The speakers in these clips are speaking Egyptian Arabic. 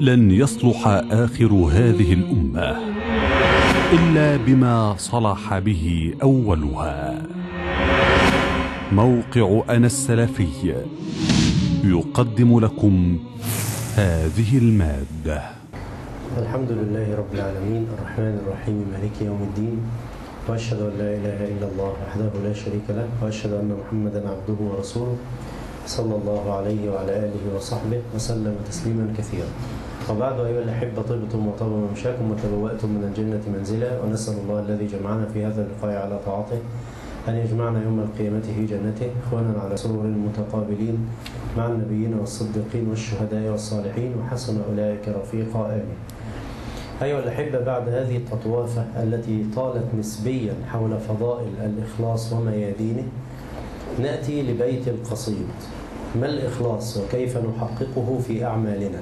لن يصلح آخر هذه الأمة إلا بما صلح به أولها موقع أنا السلفي يقدم لكم هذه المادة الحمد لله رب العالمين الرحمن الرحيم مالك يوم الدين وأشهد أن لا إله إلا الله وحده لا شريك له وأشهد أن محمدا عبده ورسوله صلى الله عليه وعلى آله وصحبه وسلم تسليما كثيرا وبعد أيها الأحبة طبتم وطاب ممشاكم وتبوأتم من الجنة منزلا ونسأل الله الذي جمعنا في هذا اللقاء على طاعته أن يجمعنا يوم القيامة في جنته إخوانا على سرور متقابلين مع النبيين والصديقين والشهداء والصالحين وحسن أولئك رفيقا آمين أيها الأحبة بعد هذه التطوافة التي طالت نسبيا حول فضائل الإخلاص وميادينه نأتي لبيت القصيد ما الإخلاص وكيف نحققه في أعمالنا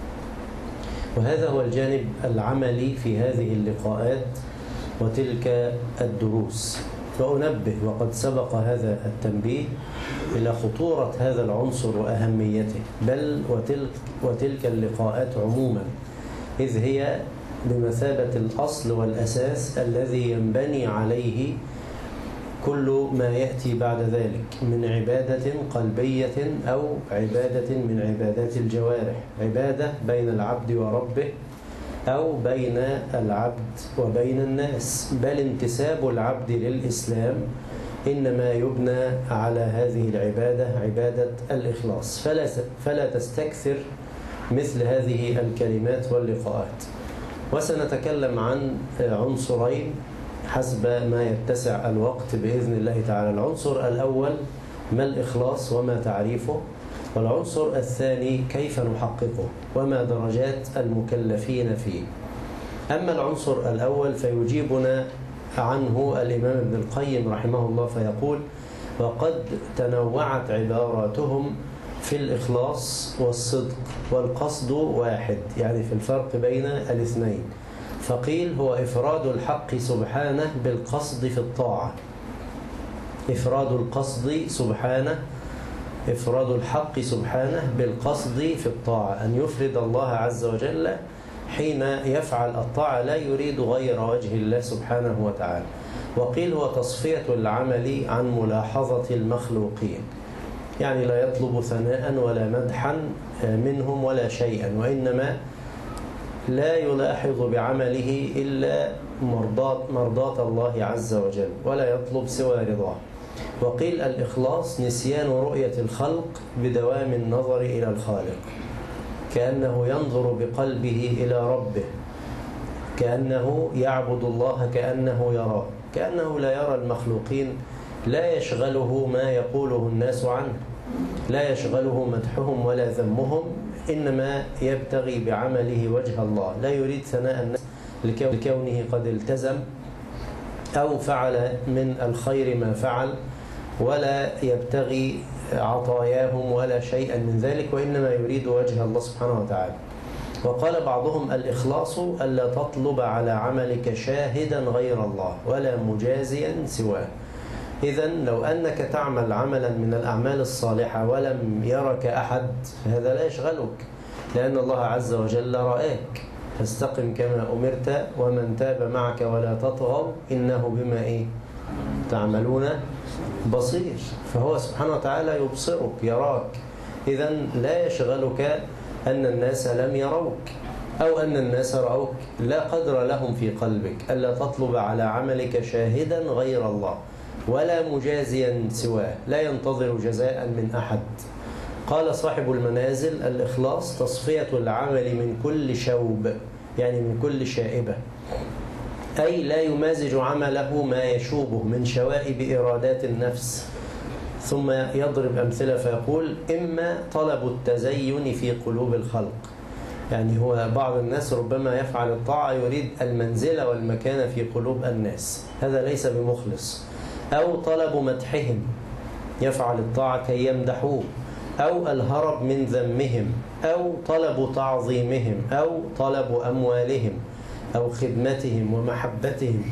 وهذا هو الجانب العملي في هذه اللقاءات وتلك الدروس وأنبه وقد سبق هذا التنبيه إلى خطورة هذا العنصر وأهميته بل وتلك, وتلك اللقاءات عموما إذ هي بمثابة الأصل والأساس الذي ينبني عليه كل ما يأتي بعد ذلك من عبادة قلبية أو عبادة من عبادات الجوارح عبادة بين العبد وربه أو بين العبد وبين الناس بل انتساب العبد للإسلام إنما يبنى على هذه العبادة عبادة الإخلاص فلا, فلا تستكثر مثل هذه الكلمات واللقاءات وسنتكلم عن عنصرين حسب ما يتسع الوقت بإذن الله تعالى العنصر الأول ما الإخلاص وما تعريفه والعنصر الثاني كيف نحققه وما درجات المكلفين فيه أما العنصر الأول فيجيبنا عنه الإمام ابن القيم رحمه الله فيقول وقد تنوعت عباراتهم في الإخلاص والصدق والقصد واحد يعني في الفرق بين الاثنين فقيل هو إفراد الحق سبحانه بالقصد في الطاعة إفراد القصد سبحانه إفراد الحق سبحانه بالقصد في الطاعة أن يفرد الله عز وجل حين يفعل الطاعة لا يريد غير وجه الله سبحانه وتعالى وقيل هو تصفية العمل عن ملاحظة المخلوقين يعني لا يطلب ثناء ولا مدحا منهم ولا شيئا وإنما لا يلاحظ بعمله إلا مرضاة, مرضاة الله عز وجل ولا يطلب سوى رضاه وقيل الإخلاص نسيان رؤية الخلق بدوام النظر إلى الخالق كأنه ينظر بقلبه إلى ربه كأنه يعبد الله كأنه يراه كأنه لا يرى المخلوقين لا يشغله ما يقوله الناس عنه لا يشغله مدحهم ولا ذمهم إنما يبتغي بعمله وجه الله لا يريد ثناء الناس لكونه قد التزم أو فعل من الخير ما فعل ولا يبتغي عطاياهم ولا شيئا من ذلك وإنما يريد وجه الله سبحانه وتعالى وقال بعضهم الإخلاص ألا تطلب على عملك شاهدا غير الله ولا مجازيا سواه إذا لو أنك تعمل عملا من الأعمال الصالحة ولم يرك أحد فهذا لا يشغلك لأن الله عز وجل رآك فاستقم كما أمرت ومن تاب معك ولا تطغوا إنه بما إيه تعملون بصير فهو سبحانه وتعالى يبصرك يراك إذا لا يشغلك أن الناس لم يروك أو أن الناس رأوك لا قدر لهم في قلبك ألا تطلب على عملك شاهدا غير الله ولا مجازيا سواه لا ينتظر جزاء من أحد قال صاحب المنازل الإخلاص تصفية العمل من كل شوب يعني من كل شائبة أي لا يمازج عمله ما يشوبه من شوائب إرادات النفس ثم يضرب أمثلة فيقول إما طلب التزين في قلوب الخلق يعني هو بعض الناس ربما يفعل الطاعة يريد المنزلة والمكان في قلوب الناس هذا ليس بمخلص أو طلب مدحهم يفعل الطاعة كي يمدحوه أو الهرب من ذمهم أو طلب تعظيمهم أو طلب أموالهم أو خدمتهم ومحبتهم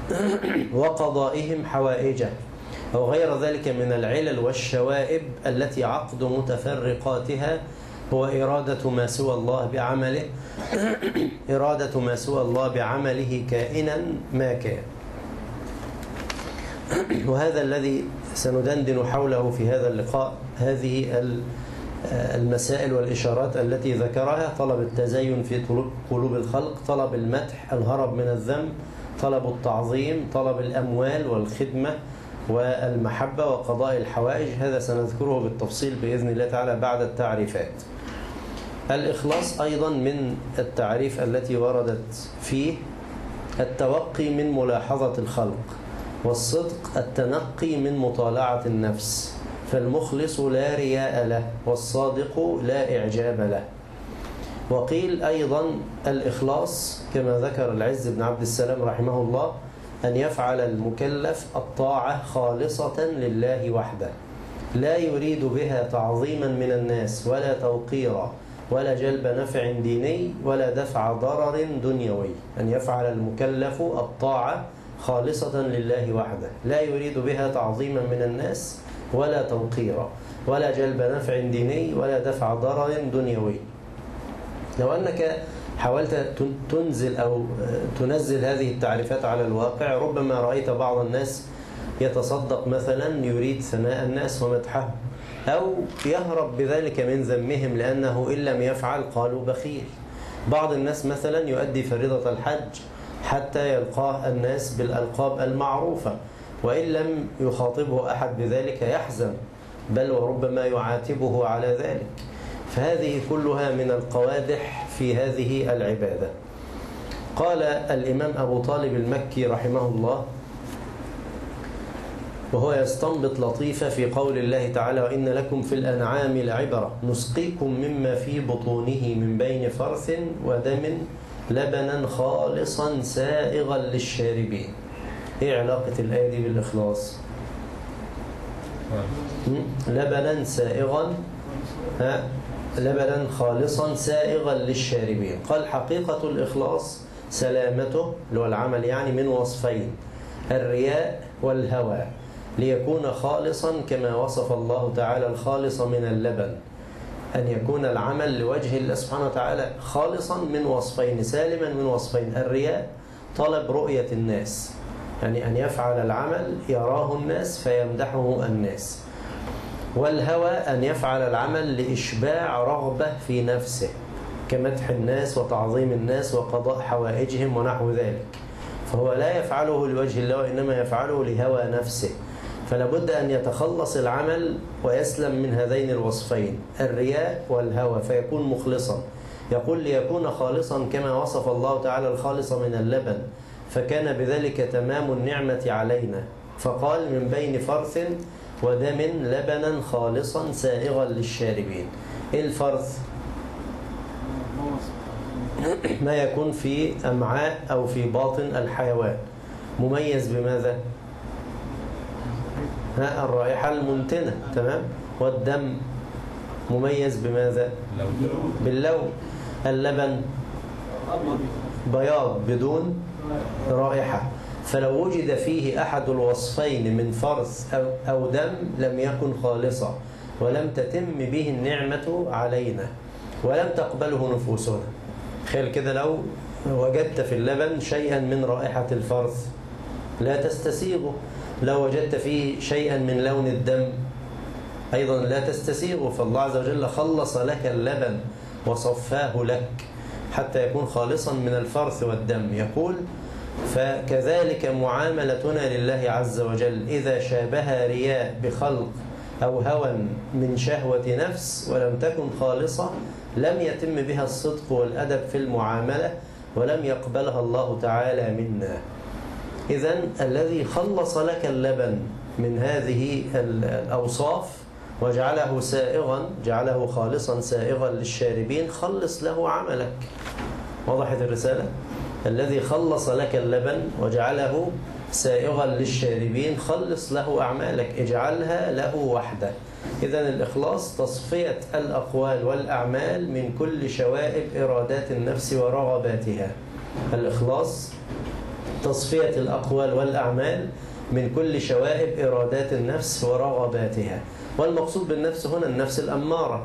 وقضائهم حوائجه أو غير ذلك من العلل والشوائب التي عقد متفرقاتها هو إرادة ما سوى الله بعمله إرادة ما سوى الله بعمله كائنا ما كان وهذا الذي سندندن حوله في هذا اللقاء هذه المسائل والإشارات التي ذكرها طلب التزين في قلوب الخلق طلب المدح الهرب من الذنب طلب التعظيم طلب الأموال والخدمة والمحبة وقضاء الحوائج هذا سنذكره بالتفصيل بإذن الله تعالى بعد التعريفات الإخلاص أيضا من التعريف التي وردت فيه التوقي من ملاحظة الخلق والصدق التنقي من مطالعة النفس فالمخلص لا رياء له والصادق لا إعجاب له وقيل أيضا الإخلاص كما ذكر العز بن عبد السلام رحمه الله أن يفعل المكلف الطاعة خالصة لله وحده لا يريد بها تعظيما من الناس ولا توقيرا ولا جلب نفع ديني ولا دفع ضرر دنيوي أن يفعل المكلف الطاعة خالصة لله وحده لا يريد بها تعظيما من الناس ولا توقيرا ولا جلب نفع ديني ولا دفع ضرر دنيوي لو أنك حاولت تنزل أو تنزل هذه التعريفات على الواقع ربما رأيت بعض الناس يتصدق مثلا يريد ثناء الناس ومدحهم أو يهرب بذلك من ذمهم لأنه إن لم يفعل قالوا بخيل بعض الناس مثلا يؤدي فريضة الحج حتى يلقاه الناس بالألقاب المعروفة وإن لم يخاطبه أحد بذلك يحزن بل وربما يعاتبه على ذلك فهذه كلها من القوادح في هذه العبادة قال الإمام أبو طالب المكي رحمه الله وهو يستنبط لطيفة في قول الله تعالى وإن لكم في الأنعام لعبرة نسقيكم مما في بطونه من بين فرث ودم لبنا خالصا سائغا للشاربين ايه علاقة الآية دي بالإخلاص لبنا سائغا ها لبنا خالصا سائغا للشاربين قال حقيقة الإخلاص سلامته اللي هو العمل يعني من وصفين الرياء والهوى ليكون خالصا كما وصف الله تعالى الخالص من اللبن أن يكون العمل لوجه الله سبحانه وتعالى خالصا من وصفين سالما من وصفين الرياء طلب رؤية الناس يعني أن يفعل العمل يراه الناس فيمدحه الناس والهوى أن يفعل العمل لإشباع رغبة في نفسه كمدح الناس وتعظيم الناس وقضاء حوائجهم ونحو ذلك فهو لا يفعله لوجه الله وإنما يفعله لهوى نفسه فلا بد أن يتخلص العمل ويسلم من هذين الوصفين الرياء والهوى فيكون مخلصا يقول ليكون خالصا كما وصف الله تعالى الخالص من اللبن فكان بذلك تمام النعمة علينا فقال من بين فرث ودم لبنا خالصا سائغا للشاربين إيه الفرث ما يكون في أمعاء أو في باطن الحيوان مميز بماذا ها الرائحة المنتنة تمام والدم مميز بماذا باللون اللبن بياض بدون رائحة فلو وجد فيه أحد الوصفين من فرث أو, أو دم لم يكن خالصا ولم تتم به النعمة علينا ولم تقبله نفوسنا تخيل كده لو وجدت في اللبن شيئا من رائحة الفرث لا تستسيغه لو وجدت فيه شيئا من لون الدم أيضا لا تستسيغه فالله عز وجل خلص لك اللبن وصفاه لك حتى يكون خالصا من الفرث والدم يقول فكذلك معاملتنا لله عز وجل إذا شابه رياء بخلق أو هوى من شهوة نفس ولم تكن خالصة لم يتم بها الصدق والأدب في المعاملة ولم يقبلها الله تعالى منا إذا الذي خلص لك اللبن من هذه الأوصاف وجعله سائغا جعله خالصا سائغا للشاربين خلص له عملك وضحت الرسالة الذي خلص لك اللبن وجعله سائغا للشاربين خلص له أعمالك اجعلها له وحده إذا الإخلاص تصفية الأقوال والأعمال من كل شوائب إرادات النفس ورغباتها الإخلاص تصفية الأقوال والأعمال من كل شوائب إرادات النفس ورغباتها والمقصود بالنفس هنا النفس الأمارة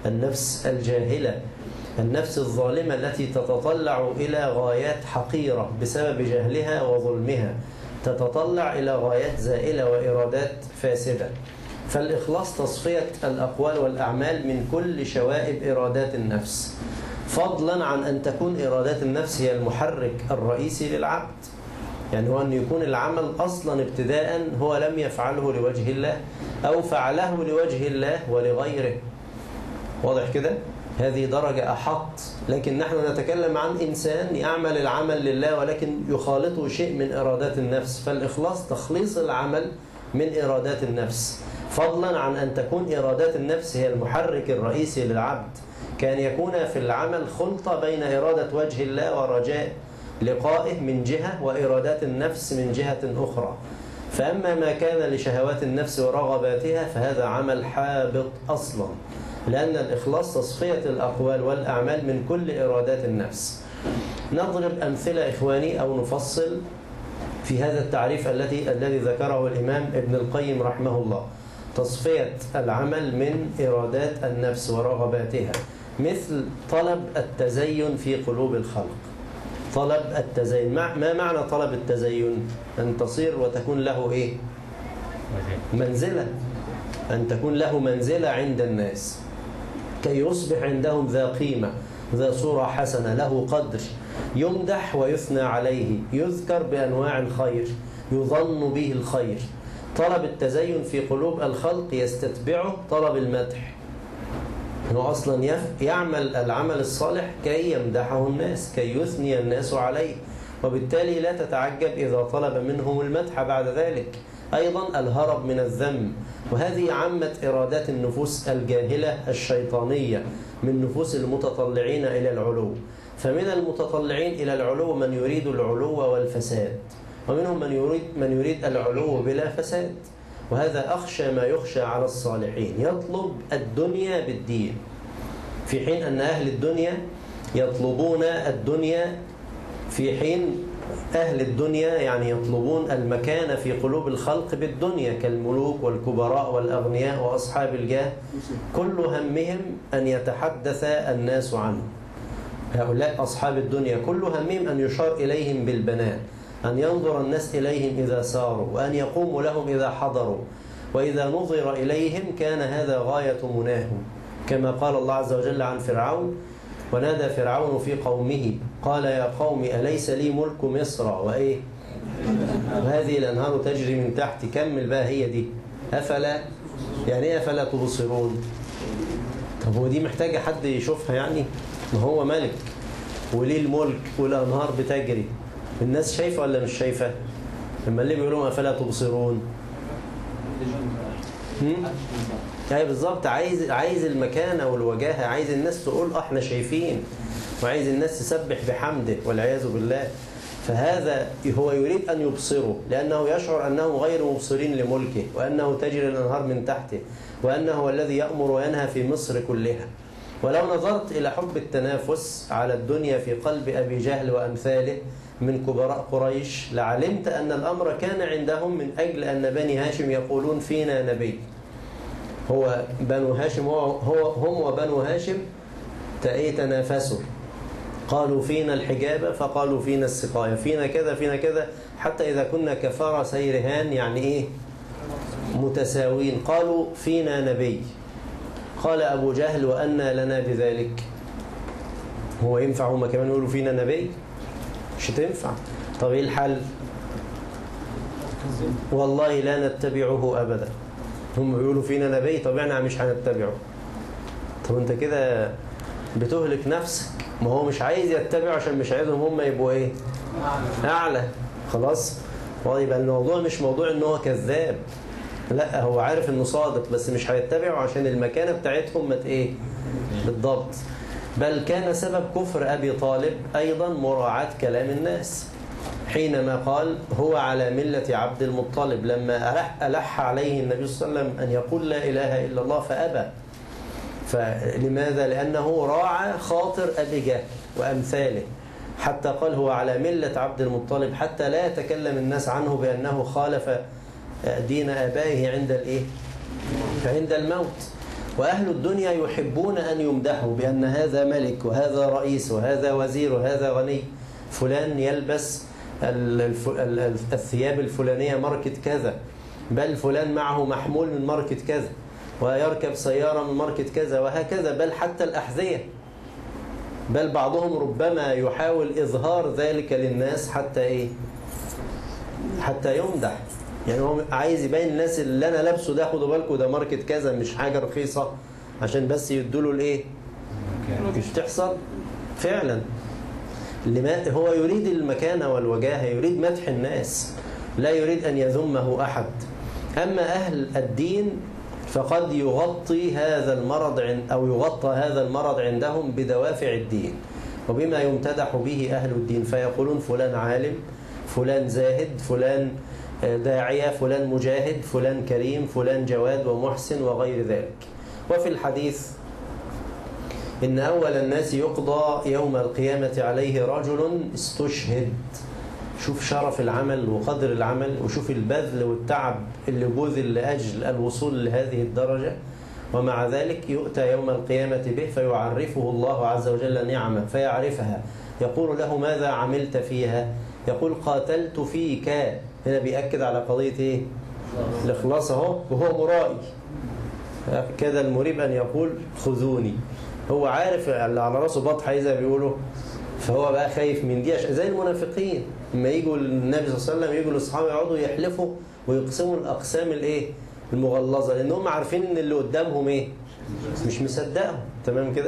النفس الجاهلة النفس الظالمة التي تتطلع إلى غايات حقيرة بسبب جهلها وظلمها تتطلع إلى غايات زائلة وإرادات فاسدة فالإخلاص تصفية الأقوال والأعمال من كل شوائب إرادات النفس فضلا عن أن تكون إرادات النفس هي المحرك الرئيسي للعبد يعني هو أن يكون العمل أصلا ابتداء هو لم يفعله لوجه الله أو فعله لوجه الله ولغيره واضح كده؟ هذه درجة أحط لكن نحن نتكلم عن إنسان يعمل العمل لله ولكن يخالطه شيء من إرادات النفس فالإخلاص تخليص العمل من إرادات النفس فضلا عن أن تكون إرادات النفس هي المحرك الرئيسي للعبد كان يكون في العمل خلطة بين إرادة وجه الله ورجاء لقائه من جهة وإرادات النفس من جهة أخرى فأما ما كان لشهوات النفس ورغباتها فهذا عمل حابط أصلا لأن الإخلاص تصفية الأقوال والأعمال من كل إرادات النفس نضرب أمثلة إخواني أو نفصل في هذا التعريف الذي الذي ذكره الإمام ابن القيم رحمه الله تصفية العمل من إرادات النفس ورغباتها مثل طلب التزين في قلوب الخلق طلب التزين ما معنى طلب التزين أن تصير وتكون له إيه منزلة أن تكون له منزلة عند الناس كي يصبح عندهم ذا قيمة ذا صورة حسنة له قدر يمدح ويثنى عليه يذكر بأنواع الخير يظن به الخير طلب التزين في قلوب الخلق يستتبعه طلب المدح هو أصلا يعمل العمل الصالح كي يمدحه الناس كي يثني الناس عليه وبالتالي لا تتعجب إذا طلب منهم المدح بعد ذلك أيضا الهرب من الذم وهذه عامة إرادات النفوس الجاهلة الشيطانية من نفوس المتطلعين إلى العلو فمن المتطلعين إلى العلو من يريد العلو والفساد ومنهم من يريد, من يريد العلو بلا فساد وهذا أخشى ما يخشى على الصالحين يطلب الدنيا بالدين في حين أن أهل الدنيا يطلبون الدنيا في حين أهل الدنيا يعني يطلبون المكان في قلوب الخلق بالدنيا كالملوك والكبراء والأغنياء وأصحاب الجاه كل همهم أن يتحدث الناس عنه هؤلاء أصحاب الدنيا كل همهم أن يشار إليهم بالبنان أن ينظر الناس إليهم إذا ساروا وأن يقوموا لهم إذا حضروا وإذا نظر إليهم كان هذا غاية مناهم كما قال الله عز وجل عن فرعون ونادى فرعون في قومه قال يا قوم أليس لي ملك مصر وإيه وهذه الأنهار تجري من تحت كمل بقى هي دي أفلا يعني إيه أفلا تبصرون طب هو دي محتاجة حد يشوفها يعني ما هو ملك وليه الملك والأنهار بتجري الناس شايفة ولا مش شايفة لما اللي بيقولوا أفلا تبصرون يعني بالظبط عايز عايز المكانة والوجاهة عايز الناس تقول اه احنا شايفين وعايز الناس تسبح بحمده والعياذ بالله فهذا هو يريد أن يبصره لأنه يشعر أنهم غير مبصرين لملكه وأنه تجري الأنهار من تحته وأنه هو الذي يأمر وينهى في مصر كلها ولو نظرت إلى حب التنافس على الدنيا في قلب أبي جهل وأمثاله من كبراء قريش لعلمت أن الأمر كان عندهم من أجل أن بني هاشم يقولون فينا نبي هو بنو هاشم هو, هو هم وبنو هاشم تنافسوا قالوا فينا الحجابة فقالوا فينا السقاية فينا كذا فينا كذا حتى إذا كنا كفار سيرهان يعني إيه متساوين قالوا فينا نبي قال أبو جهل وأنا لنا بذلك هو ينفع هما كمان يقولوا فينا نبي مش تنفع طب ايه الحل والله لا نتبعه أبدا هم بيقولوا فينا نبي طب احنا مش هنتبعه طب انت كده بتهلك نفسك ما هو مش عايز يتبعه عشان مش عايزهم هم يبقوا ايه اعلى خلاص يبقى الموضوع مش موضوع ان هو كذاب لا هو عارف انه صادق بس مش هيتبعه عشان المكانه بتاعتهم مت ايه بالضبط بل كان سبب كفر ابي طالب ايضا مراعاه كلام الناس حينما قال هو على ملة عبد المطلب لما ألح, ألح عليه النبي صلى الله عليه وسلم أن يقول لا إله إلا الله فأبى فلماذا؟ لأنه راعى خاطر أبي جهل وأمثاله حتى قال هو على ملة عبد المطلب حتى لا يتكلم الناس عنه بأنه خالف دين آبائه عند الإيه؟ عند الموت وأهل الدنيا يحبون أن يمدحوا بأن هذا ملك وهذا رئيس وهذا وزير وهذا غني فلان يلبس الثياب الفلانية ماركة كذا بل فلان معه محمول من ماركة كذا ويركب سيارة من ماركة كذا وهكذا بل حتى الأحذية بل بعضهم ربما يحاول إظهار ذلك للناس حتى إيه حتى يمدح يعني هو عايز يبين الناس اللي أنا لابسه ده خدوا بالكم ده ماركة كذا مش حاجة رخيصة عشان بس يدوا الإيه مش تحصل فعلا لما هو يريد المكانة والوجاهة يريد مدح الناس لا يريد أن يذمه أحد أما أهل الدين فقد يغطي هذا المرض أو يغطى هذا المرض عندهم بدوافع الدين وبما يمتدح به أهل الدين فيقولون فلان عالم فلان زاهد فلان داعية فلان مجاهد فلان كريم فلان جواد ومحسن وغير ذلك وفي الحديث إن أول الناس يقضى يوم القيامة عليه رجل استشهد شوف شرف العمل وقدر العمل وشوف البذل والتعب اللي بذل لأجل الوصول لهذه الدرجة ومع ذلك يؤتى يوم القيامة به فيعرفه الله عز وجل نعمة فيعرفها يقول له ماذا عملت فيها يقول قاتلت فيك هنا بيأكد على قضية إيه؟ الإخلاص اهو وهو مرائي كذا المريب أن يقول خذوني هو عارف اللي على راسه بطحة زي ما بيقولوا فهو بقى خايف من دي زي المنافقين لما يجوا النبي صلى الله عليه وسلم يجوا الاصحاب يقعدوا يحلفوا ويقسموا الاقسام الايه المغلظه لان هم عارفين ان اللي قدامهم ايه مش مصدقهم تمام كده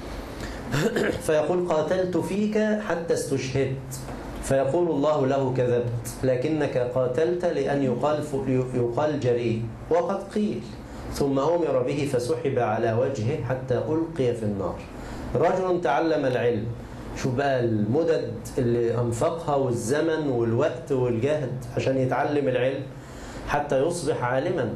فيقول قاتلت فيك حتى استشهدت فيقول الله له كذبت لكنك قاتلت لأن يقال, يقال جريء وقد قيل ثم أمر به فسحب على وجهه حتى ألقي في النار رجل تعلم العلم شوف بقى المدد اللي أنفقها والزمن والوقت والجهد عشان يتعلم العلم حتى يصبح عالما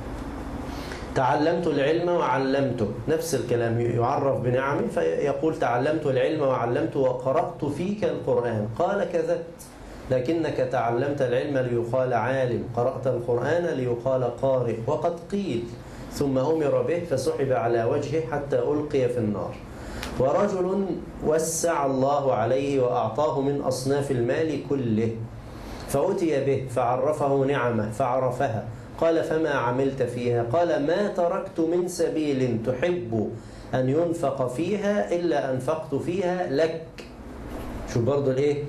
تعلمت العلم وعلمته نفس الكلام يعرف بنعمه فيقول تعلمت العلم وعلمته وقرأت فيك القرآن قال كذبت لكنك تعلمت العلم ليقال عالم قرأت القرآن ليقال قارئ وقد قيل ثم أمر به فسحب على وجهه حتى ألقي في النار ورجل وسع الله عليه وأعطاه من أصناف المال كله فأتي به فعرفه نعمه فعرفها قال فما عملت فيها قال ما تركت من سبيل تحب أن ينفق فيها إلا أنفقت فيها لك شو برضو الإيه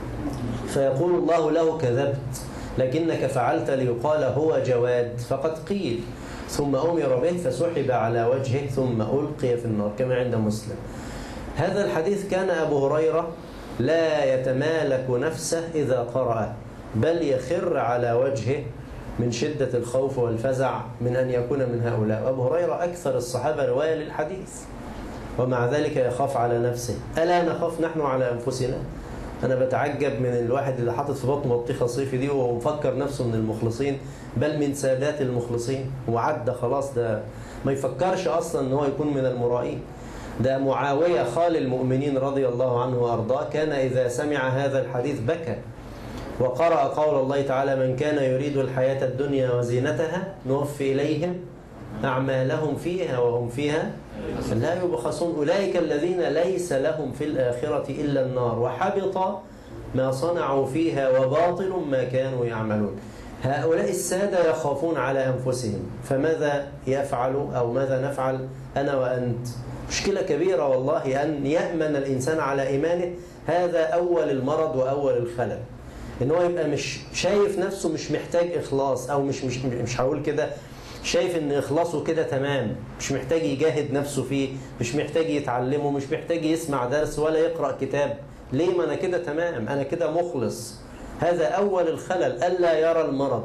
فيقول الله له كذبت لكنك فعلت ليقال هو جواد فقد قيل ثم أمر به فسحب على وجهه ثم ألقي في النار كما عند مسلم هذا الحديث كان أبو هريرة لا يتمالك نفسه إذا قرأه بل يخر على وجهه من شدة الخوف والفزع من أن يكون من هؤلاء أبو هريرة أكثر الصحابة رواية للحديث ومع ذلك يخاف على نفسه ألا نخاف نحن على أنفسنا أنا بتعجب من الواحد اللي حاطط في بطنه بطيخة صيفي دي ومفكر نفسه من المخلصين بل من سادات المخلصين وعدى خلاص ده ما يفكرش أصلا أن هو يكون من المرائين ده معاوية خال المؤمنين رضي الله عنه وأرضاه كان إذا سمع هذا الحديث بكى وقرأ قول الله تعالى من كان يريد الحياة الدنيا وزينتها نوفي إليهم أعمالهم فيها وهم فيها لا يبخسون أولئك الذين ليس لهم في الآخرة إلا النار وحبط ما صنعوا فيها وباطل ما كانوا يعملون هؤلاء السادة يخافون على أنفسهم فماذا يفعل أو ماذا نفعل أنا وأنت مشكلة كبيرة والله أن يأمن الإنسان على إيمانه هذا أول المرض وأول الخلل ان هو يبقى مش شايف نفسه مش محتاج اخلاص او مش مش مش هقول كده شايف ان اخلاصه كده تمام مش محتاج يجاهد نفسه فيه مش محتاج يتعلمه مش محتاج يسمع درس ولا يقرا كتاب ليه ما انا كده تمام انا كده مخلص هذا اول الخلل الا يرى المرض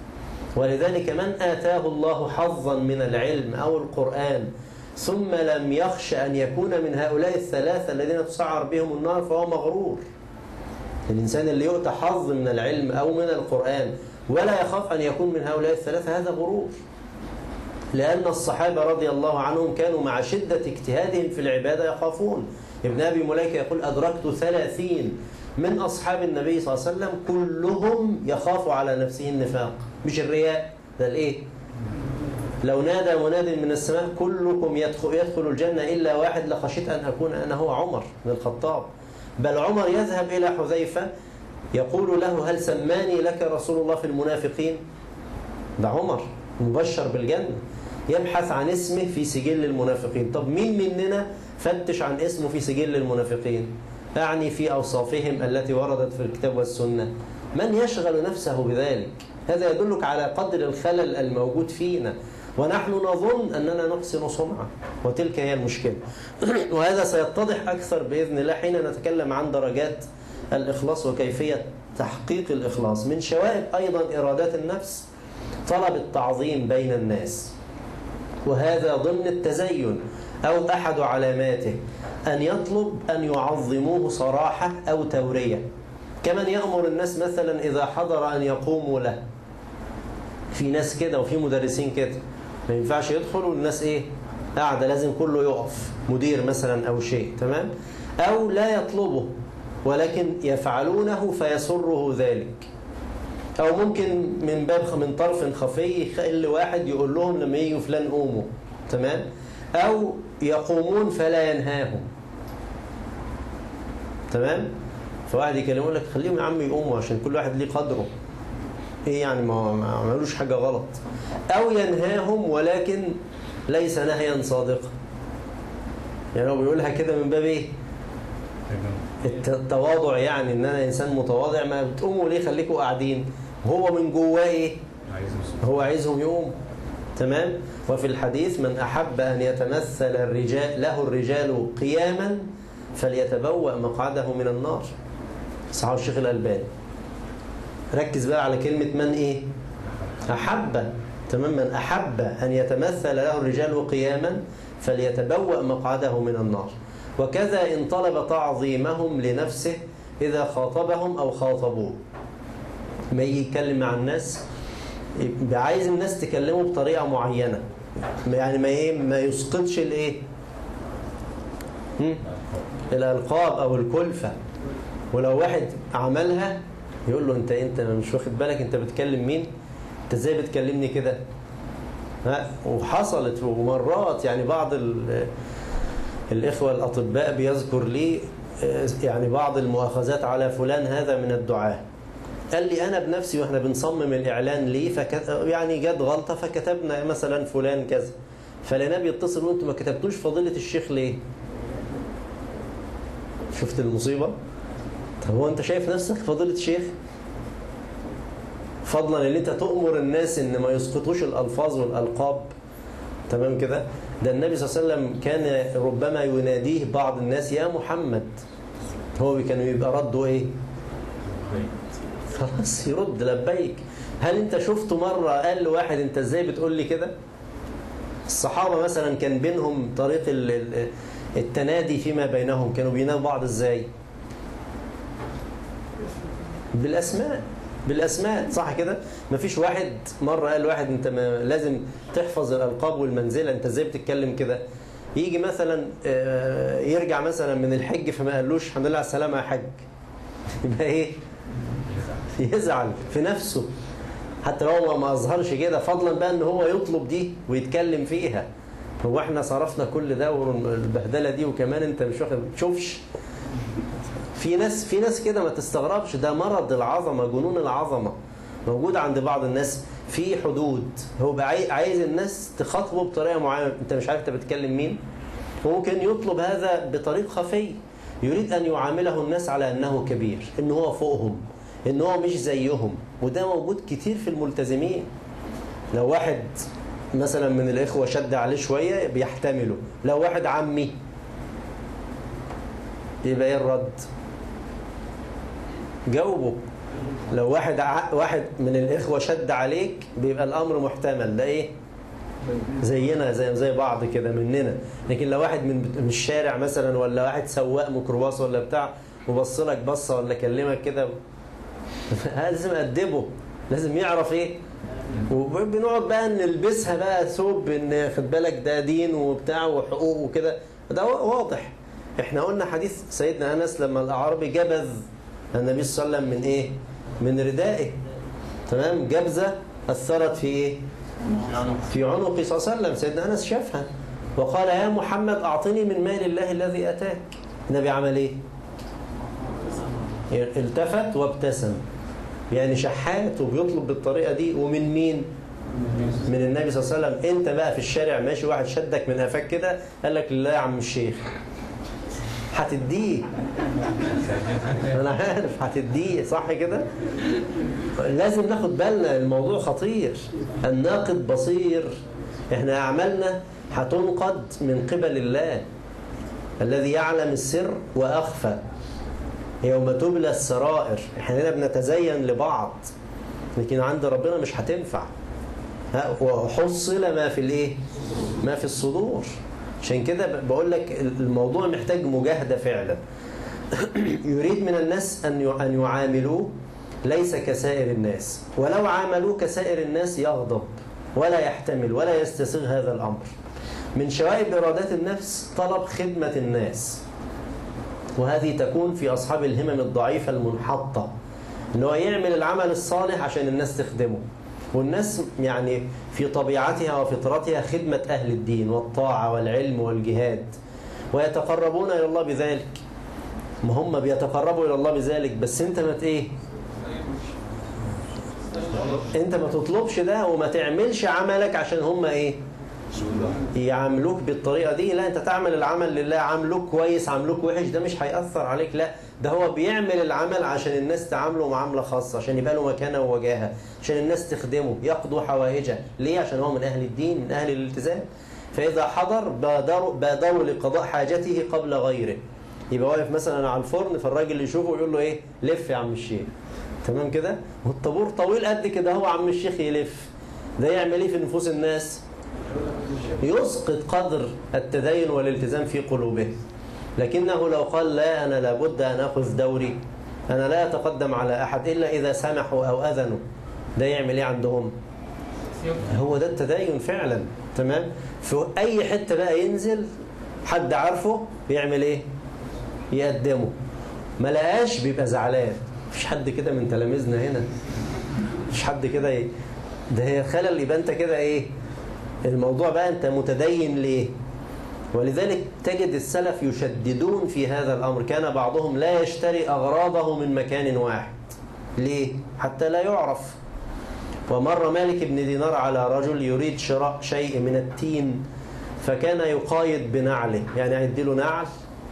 ولذلك من اتاه الله حظا من العلم او القران ثم لم يخش ان يكون من هؤلاء الثلاثه الذين تسعر بهم النار فهو مغرور الإنسان اللي يؤتى حظ من العلم أو من القرآن ولا يخاف أن يكون من هؤلاء الثلاثة هذا غرور لأن الصحابة رضي الله عنهم كانوا مع شدة اجتهادهم في العبادة يخافون ابن أبي مليكة يقول أدركت ثلاثين من أصحاب النبي صلى الله عليه وسلم كلهم يخاف على نفسه النفاق مش الرياء ده الإيه لو نادى مناد من السماء كلكم يدخل, يدخل الجنة إلا واحد لخشيت أن أكون أنا هو عمر بن الخطاب بل عمر يذهب إلى حذيفة يقول له هل سماني لك رسول الله في المنافقين ده عمر مبشر بالجنة يبحث عن اسمه في سجل المنافقين طب مين مننا فتش عن اسمه في سجل المنافقين أعني في أوصافهم التي وردت في الكتاب والسنة من يشغل نفسه بذلك هذا يدلك على قدر الخلل الموجود فينا ونحن نظن أننا نحسن صنعة وتلك هي المشكلة وهذا سيتضح أكثر بإذن الله حين نتكلم عن درجات الإخلاص وكيفية تحقيق الإخلاص من شوائب أيضا إرادات النفس طلب التعظيم بين الناس وهذا ضمن التزين أو أحد علاماته أن يطلب أن يعظموه صراحة أو تورية كمن يأمر الناس مثلا إذا حضر أن يقوموا له في ناس كده وفي مدرسين كده ما ينفعش يدخلوا الناس إيه قاعدة لازم كله يقف مدير مثلا أو شيء تمام أو لا يطلبه ولكن يفعلونه فيسره ذلك أو ممكن من باب من طرف خفي يخلي واحد يقول لهم لما يجوا فلان قوموا تمام أو يقومون فلا ينهاهم تمام فواحد يكلمه لك خليهم يا عم يقوموا عشان كل واحد ليه قدره ايه يعني ما عملوش حاجة غلط او ينهاهم ولكن ليس نهيا صادقا يعني هو بيقولها كده من باب ايه التواضع يعني ان انا انسان متواضع ما بتقوموا ليه خليكم قاعدين هو من جواه ايه هو عايزهم يقوموا تمام وفي الحديث من أحب أن يتمثل الرجال له الرجال قياما فليتبوأ مقعده من النار صحاب الشيخ الألباني ركز بقى على كلمة من إيه أحب تمام من أحب أن يتمثل له الرجال قياما فليتبوأ مقعده من النار وكذا إن طلب تعظيمهم لنفسه إذا خاطبهم أو خاطبوه ما يجي يتكلم مع الناس يبقى عايز الناس تكلمه بطريقة معينة يعني ما ايه ما يسقطش الايه الالقاب او الكلفة ولو واحد عملها يقول له انت انت مش واخد بالك انت بتكلم مين انت ازاي بتكلمني كده ها وحصلت ومرات يعني بعض الاخوة الاطباء بيذكر لي يعني بعض المؤاخذات على فلان هذا من الدعاه قال لي أنا بنفسي وإحنا بنصمم الإعلان ليه فك... يعني جت غلطة فكتبنا مثلا فلان كذا فلقيناه بيتصل وانتم ما كتبتوش فضيلة الشيخ ليه؟ شفت المصيبة؟ طب هو أنت شايف نفسك فضيلة الشيخ؟ فضلا ان انت تؤمر الناس ان ما يسقطوش الالفاظ والالقاب تمام كده ده النبي صلى الله عليه وسلم كان ربما يناديه بعض الناس يا محمد هو كانوا يبقى رده ايه خلاص يرد لبيك هل انت شفته مرة قال لواحد انت ازاي بتقول لي كده الصحابة مثلا كان بينهم طريق التنادي فيما بينهم كانوا بينادوا بعض ازاي بالاسماء بالاسماء صح كده مفيش واحد مرة قال لواحد انت ما لازم تحفظ الالقاب والمنزلة انت ازاي بتتكلم كده يجي مثلا يرجع مثلا من الحج فما قالوش الحمد لله على السلامة يا حج يبقى ايه يزعل في نفسه حتى لو ما اظهرش كده فضلا بقى ان هو يطلب دي ويتكلم فيها هو احنا صرفنا كل ده والبهدله دي وكمان انت مش واخد تشوفش في ناس في ناس كده ما تستغربش ده مرض العظمه جنون العظمه موجود عند بعض الناس في حدود هو عايز الناس تخاطبه بطريقه معينه انت مش عارف انت بتكلم مين وممكن يطلب هذا بطريق خفي يريد ان يعامله الناس على انه كبير ان هو فوقهم ان هو مش زيهم وده موجود كتير في الملتزمين لو واحد مثلا من الاخوه شد عليه شويه بيحتمله لو واحد عمي يبقى ايه الرد جاوبه لو واحد ع... واحد من الاخوه شد عليك بيبقى الامر محتمل ده ايه زينا زي زي بعض كده مننا لكن لو واحد من من الشارع مثلا ولا واحد سواق ميكروباص ولا بتاع وبص لك بصه ولا كلمك كده لازم أدبه لازم يعرف ايه وبنقعد بقى نلبسها بقى ثوب ان خد بالك ده دين وبتاع وحقوق وكده ده واضح احنا قلنا حديث سيدنا انس لما الاعرابي جبذ النبي صلى الله عليه وسلم من ايه من ردائه تمام جبذه اثرت في ايه في عنق صلى الله عليه وسلم سيدنا أنس شافها وقال يا محمد أعطني من مال الله الذي أتاك النبي عمل إيه التفت وابتسم يعني شحات وبيطلب بالطريقة دي ومن مين من النبي صلى الله عليه وسلم انت بقى في الشارع ماشي واحد شدك من قفاك كده قال لك لا يا عم الشيخ هتديه انا عارف هتديه صح كده لازم ناخد بالنا الموضوع خطير الناقد بصير احنا اعمالنا هتنقد من قبل الله الذي يعلم السر واخفى يوم تبلى السرائر احنا هنا بنتزين لبعض لكن عند ربنا مش هتنفع وحصل ما في الايه ما في الصدور عشان كده بقول لك الموضوع محتاج مجاهدة فعلا يريد من الناس أن أن يعاملوه ليس كسائر الناس ولو عاملوه كسائر الناس يغضب ولا يحتمل ولا يستسيغ هذا الأمر من شوائب إرادات النفس طلب خدمة الناس وهذه تكون في أصحاب الهمم الضعيفة المنحطة إن هو يعمل العمل الصالح عشان الناس تخدمه والناس يعني في طبيعتها وفطرتها خدمة أهل الدين والطاعة والعلم والجهاد ويتقربون إلى الله بذلك ما هم بيتقربوا إلى الله بذلك بس أنت ما إيه أنت ما تطلبش ده وما تعملش عملك عشان هم إيه يعاملوك بالطريقة دي لا أنت تعمل العمل لله عاملوك كويس عاملوك وحش ده مش هيأثر عليك لا ده هو بيعمل العمل عشان الناس تعامله معاملة خاصة عشان يبقى له مكانة ووجاهة عشان الناس تخدمه يقضوا حوائجه ليه عشان هو من أهل الدين من أهل الالتزام فإذا حضر بادروا, بادروا لقضاء حاجته قبل غيره يبقى واقف مثلا على الفرن فالراجل يشوفه ويقول له ايه لف يا عم الشيخ تمام كده والطابور طويل قد كده هو عم الشيخ يلف ده يعمل ايه في نفوس الناس يسقط قدر التدين والالتزام في قلوبه لكنه لو قال لا أنا لابد أن أخذ دوري أنا لا أتقدم على أحد إلا إذا سمحوا أو أذنوا ده يعمل إيه عندهم هو ده التدين فعلا تمام في أي حتة بقى ينزل حد عارفه بيعمل إيه يقدمه ما لقاش بيبقى زعلان مفيش حد كده من تلاميذنا هنا مفيش حد كده ي... ده هي خلل يبقى انت كده ايه الموضوع بقى انت متدين ليه ولذلك تجد السلف يشددون في هذا الأمر كان بعضهم لا يشتري أغراضه من مكان واحد ليه؟ حتى لا يعرف ومر مالك بن دينار على رجل يريد شراء شيء من التين فكان يقايد بنعله يعني يديله نعل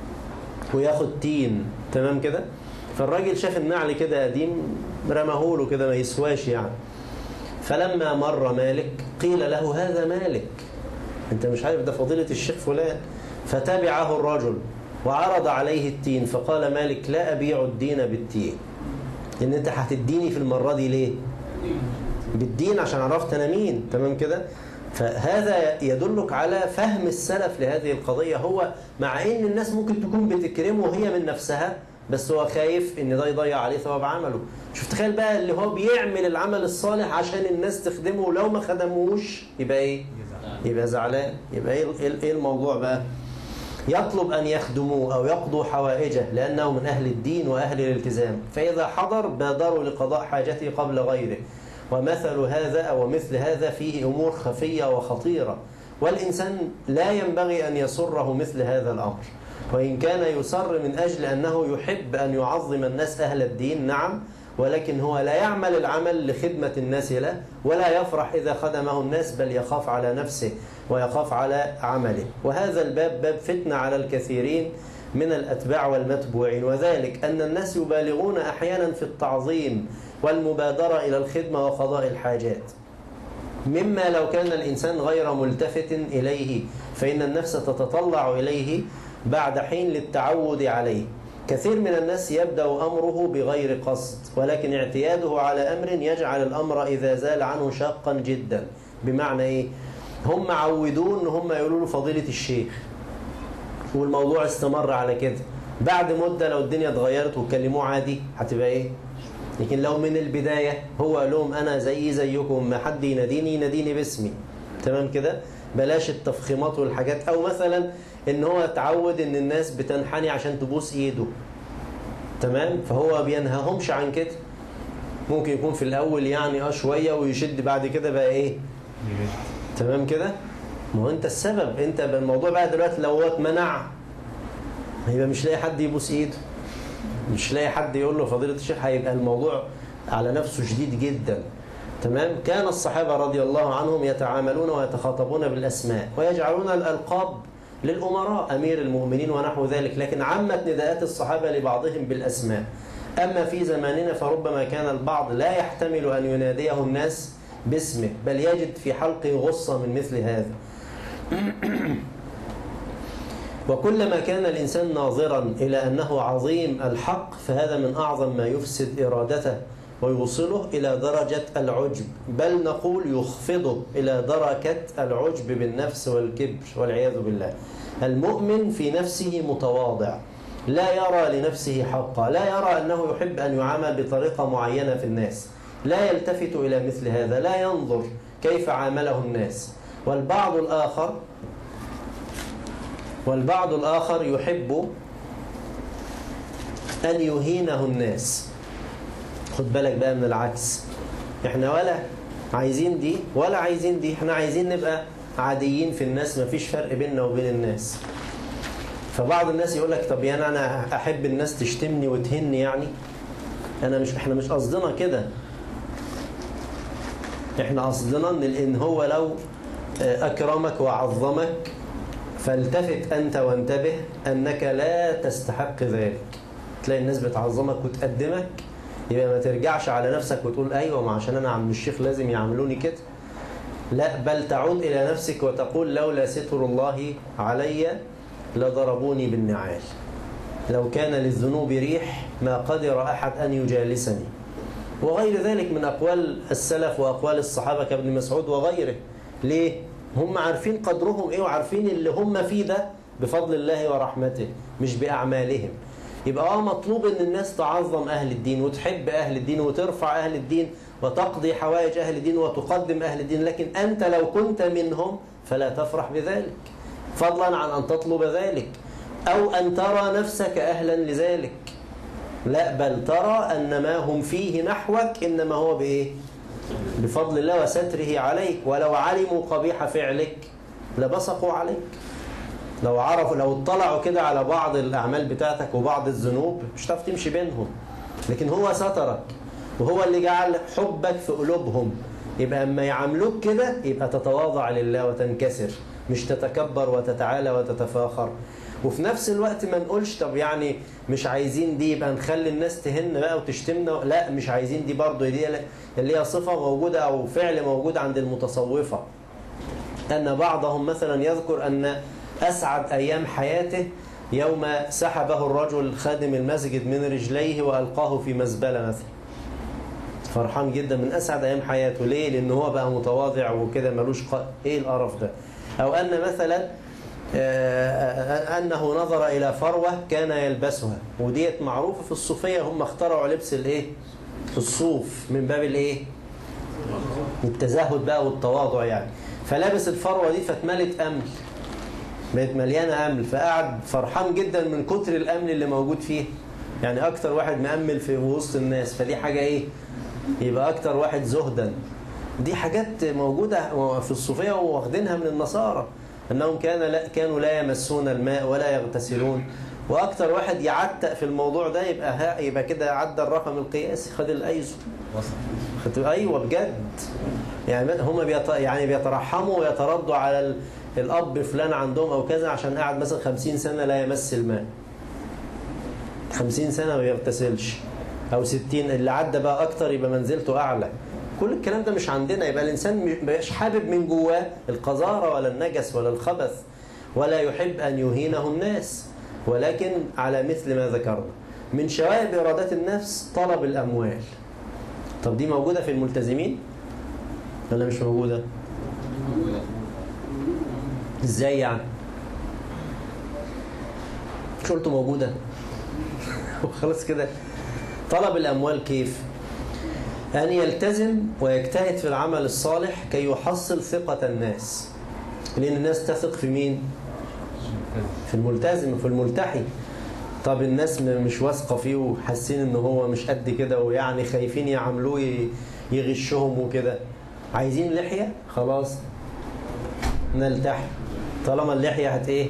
وياخد تين تمام كده فالراجل شاف النعل كده قديم رمهوله كده ما يسواش يعني فلما مر مالك قيل له هذا مالك انت مش عارف ده فضيلة الشيخ فلان فتبعه الرجل وعرض عليه التين فقال مالك لا أبيع الدين بالتين إن أنت هتديني في المرة دي ليه بالدين عشان عرفت أنا مين تمام كده فهذا يدلك على فهم السلف لهذه القضية هو مع ان الناس ممكن تكون بتكرمه هي من نفسها بس هو خايف ان ده يضيع عليه ثواب عمله شوف تخيل بقى اللي هو بيعمل العمل الصالح عشان الناس تخدمه ولو ما خدموش يبقى ايه يبقى زعلان يبقى ايه ايه الموضوع بقى يطلب أن يخدموه أو يقضوا حوائجه لأنه من أهل الدين وأهل الالتزام فإذا حضر بادروا لقضاء حاجته قبل غيره ومثل هذا أو مثل هذا فيه أمور خفية وخطيرة والإنسان لا ينبغي أن يسره مثل هذا الأمر وإن كان يسر من أجل أنه يحب أن يعظم الناس أهل الدين نعم ولكن هو لا يعمل العمل لخدمة الناس له ولا يفرح إذا خدمه الناس بل يخاف على نفسه ويخاف على عمله وهذا الباب باب فتنة على الكثيرين من الأتباع والمتبوعين وذلك أن الناس يبالغون أحيانا في التعظيم والمبادرة إلى الخدمة وقضاء الحاجات مما لو كان الإنسان غير ملتفت إليه فإن النفس تتطلع إليه بعد حين للتعود عليه كثير من الناس يبدأ أمره بغير قصد ولكن اعتياده على أمر يجعل الأمر إذا زال عنه شاقا جدا بمعنى إيه؟ هم عودون هم يقولوا له فضيلة الشيخ والموضوع استمر على كده بعد مدة لو الدنيا اتغيرت وكلموه عادي هتبقى إيه؟ لكن لو من البداية هو قال لهم أنا زي زيكم ما حد يناديني يناديني باسمي تمام كده بلاش التفخيمات والحاجات أو مثلا ان هو اتعود ان الناس بتنحني عشان تبوس ايده تمام فهو بينهاهمش عن كده ممكن يكون في الاول يعني اه شويه ويشد بعد كده بقى ايه تمام كده ما هو انت السبب انت الموضوع بقى دلوقتي لو هو اتمنع هيبقى مش لاقي حد يبوس ايده مش لاقي حد يقول له فضيلة الشيخ هيبقى الموضوع على نفسه شديد جدا تمام كان الصحابة رضي الله عنهم يتعاملون ويتخاطبون بالأسماء ويجعلون الألقاب للأمراء أمير المؤمنين ونحو ذلك لكن عمت نداءات الصحابة لبعضهم بالأسماء أما في زماننا فربما كان البعض لا يحتمل أن يناديه الناس باسمه بل يجد في حلقه غصة من مثل هذا وكلما كان الإنسان ناظرا إلى أنه عظيم الحق فهذا من أعظم ما يفسد إرادته ويوصله إلى درجة العجب بل نقول يخفضه إلى دركة العجب بالنفس والكبر والعياذ بالله المؤمن في نفسه متواضع لا يرى لنفسه حقا لا يرى أنه يحب أن يعامل بطريقة معينة في الناس لا يلتفت إلى مثل هذا لا ينظر كيف عامله الناس والبعض الآخر والبعض الآخر يحب أن يهينه الناس خد بالك بقى من العكس احنا ولا عايزين دي ولا عايزين دي احنا عايزين نبقى عاديين في الناس مفيش فرق بيننا وبين الناس فبعض الناس يقول لك طب يعني انا احب الناس تشتمني وتهني يعني انا مش احنا مش قصدنا كده احنا قصدنا ان ان هو لو اكرمك وعظمك فالتفت انت وانتبه انك لا تستحق ذلك تلاقي الناس بتعظمك وتقدمك يبقى ما ترجعش على نفسك وتقول ايوه ما عشان انا عم الشيخ لازم يعاملوني كده لا بل تعود الى نفسك وتقول لولا ستر الله علي لضربوني بالنعال لو كان للذنوب ريح ما قدر احد ان يجالسني وغير ذلك من اقوال السلف واقوال الصحابه كابن مسعود وغيره ليه هم عارفين قدرهم ايه وعارفين اللي هم فيه ده بفضل الله ورحمته مش باعمالهم يبقى اه مطلوب ان الناس تعظم اهل الدين وتحب اهل الدين وترفع اهل الدين وتقضي حوائج اهل الدين وتقدم اهل الدين لكن انت لو كنت منهم فلا تفرح بذلك فضلا عن ان تطلب ذلك او ان ترى نفسك اهلا لذلك لا بل ترى ان ما هم فيه نحوك انما هو بايه بفضل الله وستره عليك ولو علموا قبيح فعلك لبصقوا عليك لو عرفوا لو اطلعوا كده على بعض الأعمال بتاعتك وبعض الذنوب مش هتعرف تمشي بينهم لكن هو سترك وهو اللي جعل حبك في قلوبهم يبقى اما يعاملوك كده يبقى تتواضع لله وتنكسر مش تتكبر وتتعالى وتتفاخر وفي نفس الوقت ما نقولش طب يعني مش عايزين دي يبقى نخلي الناس تهن بقى وتشتمنا لا مش عايزين دي برضه دي اللي هي صفة موجودة أو فعل موجود عند المتصوفة أن بعضهم مثلا يذكر أن أسعد أيام حياته يوم سحبه الرجل خادم المسجد من رجليه وألقاه في مزبلة مثلا فرحان جدا من أسعد أيام حياته ليه؟ لأن هو بقى متواضع وكده ملوش ق... إيه القرف ده أو أن مثلا أنه نظر إلى فروة كان يلبسها وديت معروفة في الصوفية هم اخترعوا لبس الإيه؟ الصوف من باب الإيه؟ التزهد بقى والتواضع يعني فلابس الفروة دي فاتملت أمل بقت مليانة أمل فقعد فرحان جدا من كتر الأمل اللي موجود فيه يعني أكتر واحد مأمل في وسط الناس فدي حاجة إيه يبقى أكتر واحد زهدا دي حاجات موجودة في الصوفية واخدينها من النصارى أنهم كان لا كانوا لا يمسون الماء ولا يغتسلون وأكتر واحد يعتق في الموضوع ده يبقى ها يبقى كده عدى الرقم القياسي خد الأيزو أيوة بجد يعني هم بيط... يعني بيترحموا ويتردوا على ال... الأب فلان عندهم أو كذا عشان قاعد مثلا خمسين سنة لا يمس الماء خمسين سنة ما يغتسلش أو ستين اللي عدى بقى أكتر يبقى منزلته أعلى كل الكلام ده مش عندنا يبقى الإنسان مش حابب من جواه القذارة ولا النجس ولا الخبث ولا يحب أن يهينه الناس ولكن على مثل ما ذكرنا من شوائب إرادات النفس طلب الأموال طب دي موجودة في الملتزمين ولا مش موجودة ازاي يعني مش قلت موجودة وخلاص كده طلب الأموال كيف أن يلتزم ويجتهد في العمل الصالح كي يحصل ثقة الناس لأن الناس تثق في مين في الملتزم في الملتحي طب الناس مش واثقة فيه وحاسين ان هو مش قد كده ويعني خايفين يعاملوه يغشهم وكده عايزين لحية خلاص نلتحي طالما اللحية هت ايه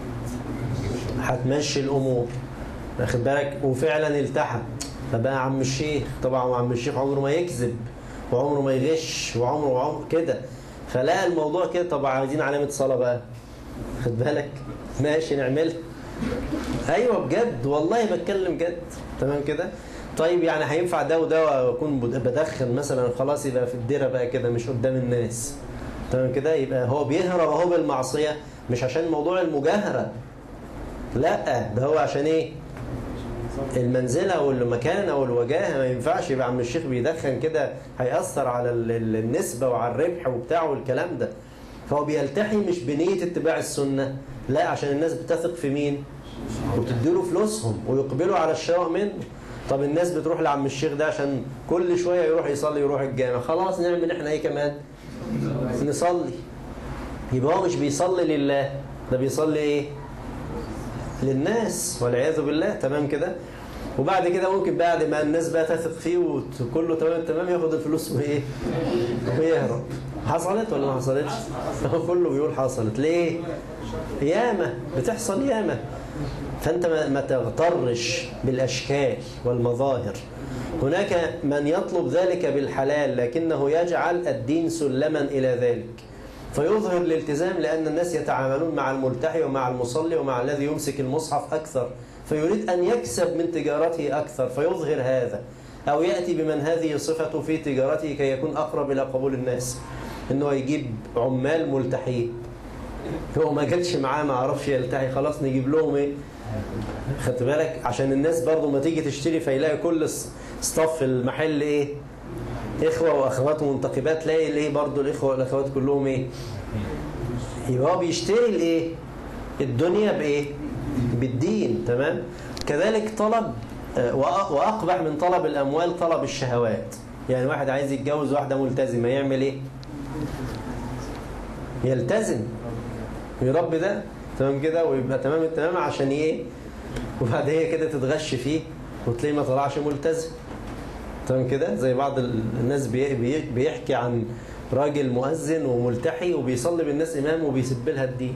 هتمشي الامور واخد بالك وفعلا التحى فبقى عم الشيخ طبعا عم الشيخ عمره ما يكذب وعمره ما يغش وعمره وعمره كده فلقى الموضوع كده طبعا عايزين علامة صلاة بقى خد بالك ماشي نعملها ايوه بجد والله بتكلم جد تمام كده طيب يعني هينفع ده وده واكون بدخن مثلا خلاص يبقى في الديره بقى كده مش قدام الناس تمام كده يبقى هو بيهرب اهو بالمعصيه مش عشان موضوع المجاهره لا ده هو عشان ايه المنزله والمكانه والوجاهه ما ينفعش يبقى عم الشيخ بيدخن كده هيأثر على ال- ال- النسبه وعلى الربح وبتاع والكلام ده فهو بيلتحي مش بنيه اتباع السنه لا عشان الناس بتثق في مين وبتديله فلوسهم ويقبلوا على الشراء منه طب الناس بتروح لعم الشيخ ده عشان كل شويه يروح يصلي يروح الجامع خلاص نعمل احنا ايه كمان نصلي يبقى هو مش بيصلي لله ده بيصلي ايه للناس والعياذ بالله تمام كده وبعد كده ممكن بعد ما الناس بقى تثق فيه وكله تمام تمام ياخد الفلوس وايه ويهرب حصلت ولا ما حصلتش هو كله بيقول حصلت ليه ياما بتحصل ياما فانت ما ما تغترش بالاشكال والمظاهر هناك من يطلب ذلك بالحلال لكنه يجعل الدين سلما الى ذلك فيظهر الالتزام لأن الناس يتعاملون مع الملتحي ومع المصلي ومع الذي يمسك المصحف أكثر فيريد أن يكسب من تجارته أكثر فيظهر هذا أو يأتي بمن هذه صفته في تجارته كي يكون أقرب إلى قبول الناس إنه يجيب عمال ملتحيين هو ما جاتش معاه ما عرفش يلتحي خلاص نجيب لهم ايه خدت بالك عشان الناس برضو ما تيجي تشتري فيلاقي كل صف المحل ايه اخوه واخوات منتقبات تلاقي الايه برضو الاخوه والاخوات كلهم ايه يبقى هو بيشتري الايه الدنيا بايه بالدين تمام كذلك طلب آه، وأ- واقبح من طلب الاموال طلب الشهوات يعني واحد عايز يتجوز واحده ملتزمه يعمل ايه يلتزم ويربي ده تمام كده ويبقى تمام التمام عشان ايه وبعد هي كده تتغش فيه وتلاقيه ما طلعش ملتزم تمام كده زي بعض ال- الناس بي- بي- بيحكي عن راجل مؤذن وملتحي وبيصلي بالناس امام وبيسب لها الدين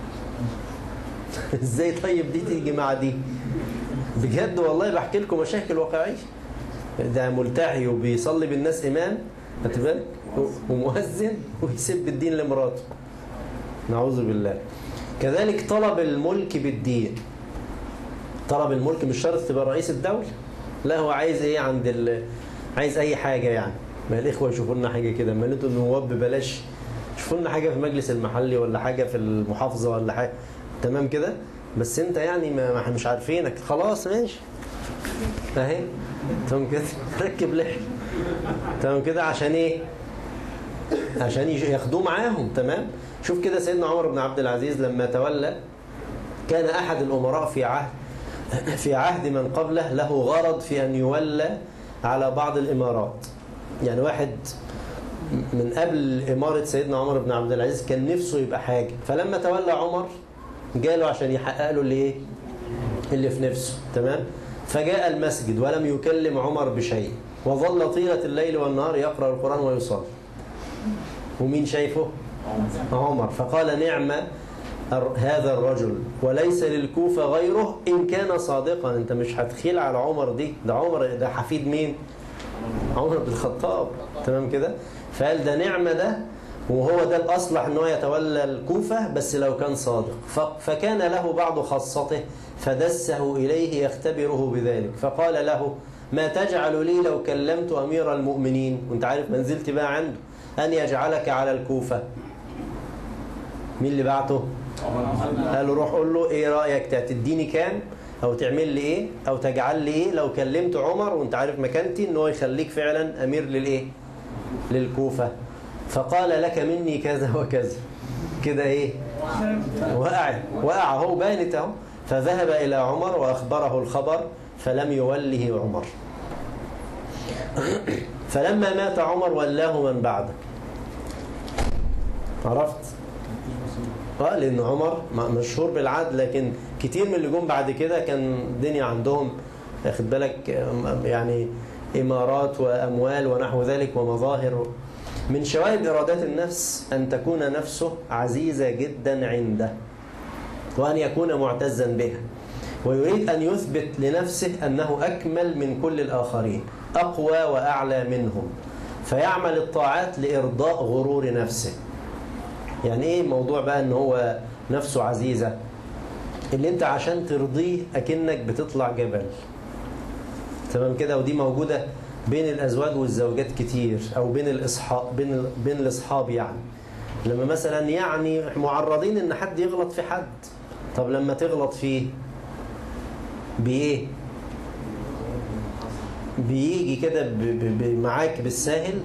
ازاي طيب دي تيجي مع دي بجد والله بحكي لكم مشاكل واقعيه ده ملتحي وبيصلي بالناس امام خدت بالك و- ومؤذن ويسب الدين لمراته نعوذ بالله كذلك طلب الملك بالدين طلب الملك مش شرط تبقى رئيس الدولة لا هو عايز ايه عند ال... عايز اي حاجة يعني ما الاخوة يشوفوا لنا حاجة كده ما انتوا النواب ببلاش شوفوا لنا حاجة في المجلس المحلي ولا حاجة في المحافظة ولا حاجة تمام كده بس انت يعني ما ما احنا مش عارفينك خلاص ماشي اهي تمام كده ركب لحية تمام كده عشان ايه عشان يج- ياخدوه معاهم تمام شوف كده سيدنا عمر بن عبد العزيز لما تولى كان أحد الأمراء في عهد في عهد من قبله له غرض في أن يولى على بعض الإمارات يعني واحد من قبل إمارة سيدنا عمر بن عبد العزيز كان نفسه يبقى حاجة فلما تولى عمر جاله عشان يحقق له اللي إيه اللي في نفسه تمام فجاء المسجد ولم يكلم عمر بشيء وظل طيلة الليل والنهار يقرأ القرآن ويصلي ومين شايفه عمر فقال نعم الر- هذا الرجل وليس للكوفة غيره إن كان صادقا أنت مش هتخيل على عمر دي ده عمر ده حفيد مين عمر بن الخطاب تمام كده فقال ده نعمة ده وهو ده الأصلح أنه يتولى الكوفة بس لو كان صادق ف- فكان له بعض خاصته فدسه إليه يختبره بذلك فقال له ما تجعل لي لو كلمت أمير المؤمنين وانت عارف منزلتي بقى عنده أن يجعلك على الكوفة مين اللي بعته قال له روح قول له ايه رأيك تديني كام او تعمل لي ايه او تجعل لي ايه لو كلمت عمر وانت عارف مكانتي ان هو يخليك فعلا امير للايه للكوفة فقال لك مني كذا وكذا كده ايه وقع وقع هو بانت اهو فذهب الى عمر واخبره الخبر فلم يوله عمر فلما مات عمر ولاه من بعده عرفت اه لان عمر م- مشهور بالعدل لكن كتير من اللي جم بعد كده كان الدنيا عندهم واخد بالك آم، يعني امارات واموال ونحو ذلك ومظاهر من شوائب إرادات النفس أن تكون نفسه عزيزة جدا عنده وأن يكون معتزا بها ويريد أن يثبت لنفسه أنه أكمل من كل الآخرين أقوى وأعلى منهم فيعمل الطاعات لإرضاء غرور نفسه يعني إيه موضوع بقى أن هو نفسه عزيزة اللي أنت عشان ترضيه أكنك بتطلع جبل تمام كده ودي موجودة بين الأزواج والزوجات كتير أو بين الإصحاب بين بين الأصحاب يعني لما مثلا يعني معرضين إن حد يغلط في حد طب لما تغلط فيه بإيه؟ بيجي كده ب- ب- ب- معاك بالساهل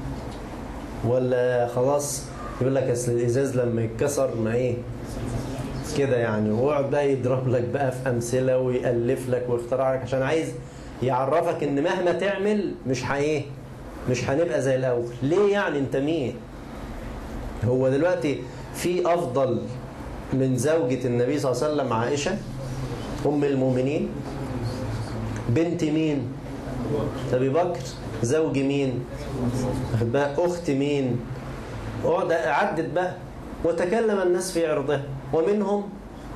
ولا خلاص يقول لك اصل الازاز لما يتكسر ما ايه كده يعني ويقعد بقى يضرب لك بقى في امثله ويالف لك ويخترع لك عشان عايز يعرفك ان مهما تعمل مش ايه مش هنبقى زي الاول ليه يعني انت مين هو دلوقتي في افضل من زوجة النبي صلى الله عليه وسلم عائشة ام المؤمنين بنت مين ابي بكر زوج مين واخد بقى اخت مين اقعد عدت بقى وتكلم الناس في عرضها ومنهم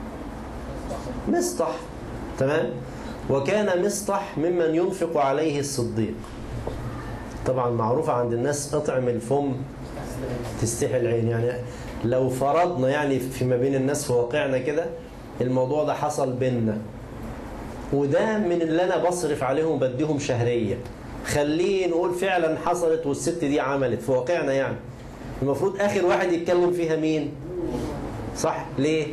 مصطح تمام وكان مصطح ممن ينفق عليه الصديق طبعا معروفة عند الناس اطعم الفم تستحي العين يعني لو فرضنا يعني فيما بين الناس في واقعنا كده الموضوع ده حصل بينا وده من اللي انا بصرف عليهم وبديهم شهريه خليه نقول فعلا حصلت والست دي عملت في واقعنا يعني المفروض اخر واحد يتكلم فيها مين صح ليه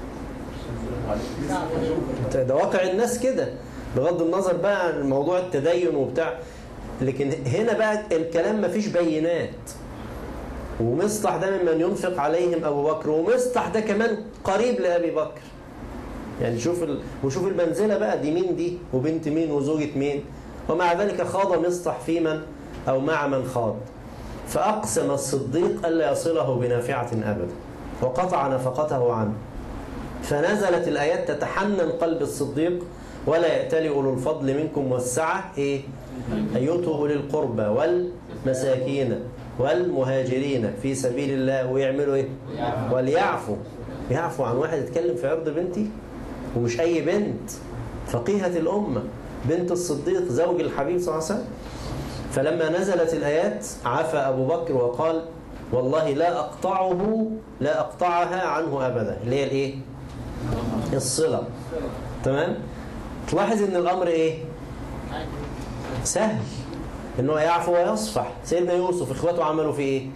ده واقع الناس كده بغض النظر بقى عن موضوع التدين وبتاع لكن هنا بقى الكلام مفيش بينات ومصطح ده ممن ينفق عليهم ابو بكر ومصطح ده كمان قريب لابي بكر يعني شوف ال... وشوف المنزله بقى دي مين دي وبنت مين وزوجة مين ومع ذلك خاض مصطح في من او مع من خاض فاقسم الصديق الا يصله بنافعه ابدا وقطع نفقته عنه فنزلت الايات تتحنن قلب الصديق ولا يأتلي أولو الفضل منكم والسعة إيه؟ أن يؤتوا أولي القربى والمساكين والمهاجرين في سبيل الله ويعملوا إيه؟ وليعفوا يعفوا عن واحد يتكلم في عرض بنتي ومش أي بنت فقيهة الأمة بنت الصديق زوج الحبيب صلى الله عليه وسلم فلما نزلت الآيات عفى أبو بكر وقال والله لا أقطعه لا أقطعها عنه أبدا اللي هي الإيه؟ الصلة تمام؟ تلاحظ ان الامر ايه سهل ان هو يعفو ويصفح سيدنا يوسف اخواته عملوا في ايه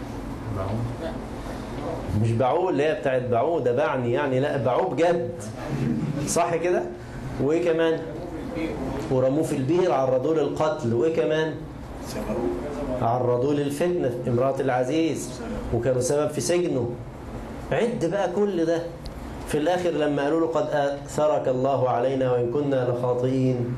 مش باعوه اللي هي بتاعت باعوه ده باعني يعني لا باعوه بجد صح كده وايه كمان ورموه في البير عرضوه للقتل وايه كمان عرضوه للفتنه امراه العزيز وكانوا سبب في سجنه عد بقى كل ده في الآخر لما قالوا له قد أثرك الله علينا وإن كنا لخاطئين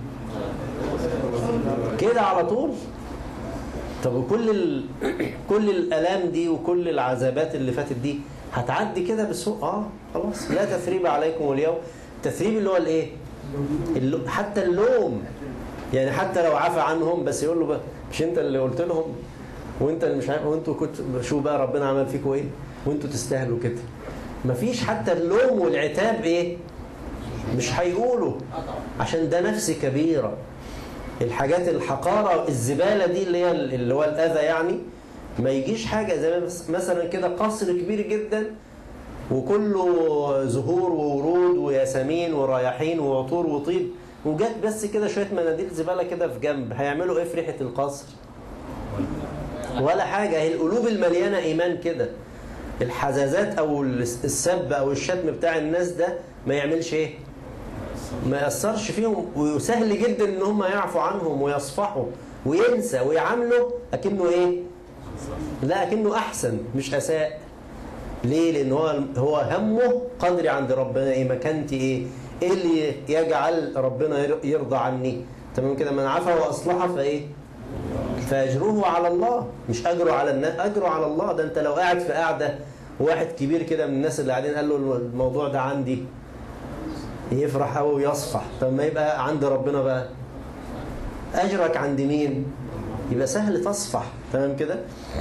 كده على طول طب وكل ال... كل الآلام دي وكل العذابات اللي فاتت دي هتعدي كده بسوء اه خلاص لا تثريب عليكم اليوم التثريب اللي هو الايه اللو... حتى اللوم يعني حتى لو عفى عنهم بس يقول له بقى مش انت اللي قلت لهم وانت اللي مش عارف وانتوا كنت شو بقى ربنا عمل فيكم ايه وانتوا تستاهلوا كده مفيش حتى اللوم والعتاب ايه مش هيقولوا عشان ده نفس كبيرة الحاجات الحقارة الزبالة دي اللي هي اللي هو الأذى يعني ما يجيش حاجة زي مثلا كده قصر كبير جدا وكله زهور وورود وياسمين ورياحين وعطور وطيب وجات بس كده شوية مناديل زبالة كده في جنب هيعملوا ايه في ريحة القصر ولا حاجة هي القلوب المليانة إيمان كده الحزازات او السب او الشتم بتاع الناس ده ما يعملش ايه ما يأثرش فيهم وسهل جدا ان هم يعفوا عنهم ويصفحوا وينسى ويعاملوا اكنه ايه لا اكنه احسن مش اساء ليه لان هو هو همه قدري عند ربنا ايه مكانتي ايه ايه اللي يجعل ربنا يرضى عني تمام كده من عفا واصلح فايه فاجره على الله مش اجره على الناس اجره على الله ده انت لو قاعد في قاعده واحد كبير كده من الناس اللي قاعدين قال له الموضوع ده عندي يفرح قوي ويصفح طب ما يبقى عند ربنا بقى اجرك عند مين يبقى سهل تصفح تمام كده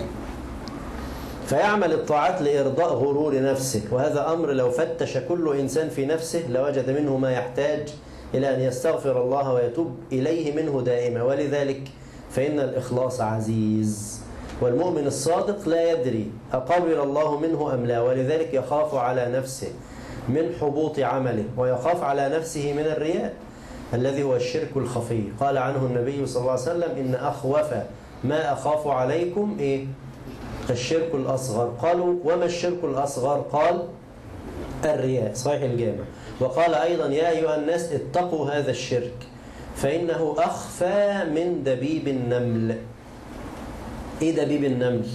فيعمل الطاعات لإرضاء غرور نفسه وهذا أمر لو فتش كل إنسان في نفسه لوجد منه ما يحتاج إلى أن يستغفر الله ويتوب إليه منه دائما ولذلك فإن الإخلاص عزيز والمؤمن الصادق لا يدري أقبل الله منه أم لا ولذلك يخاف على نفسه من حبوط عمله ويخاف على نفسه من الرياء الذي هو الشرك الخفي قال عنه النبي صلى الله عليه وسلم إن أخوف ما أخاف عليكم إيه الشرك الأصغر قالوا وما الشرك الأصغر قال الرياء صحيح الجامع وقال أيضا يا أيها الناس اتقوا هذا الشرك فإنه أخفى من دبيب النمل إيه دبيب النمل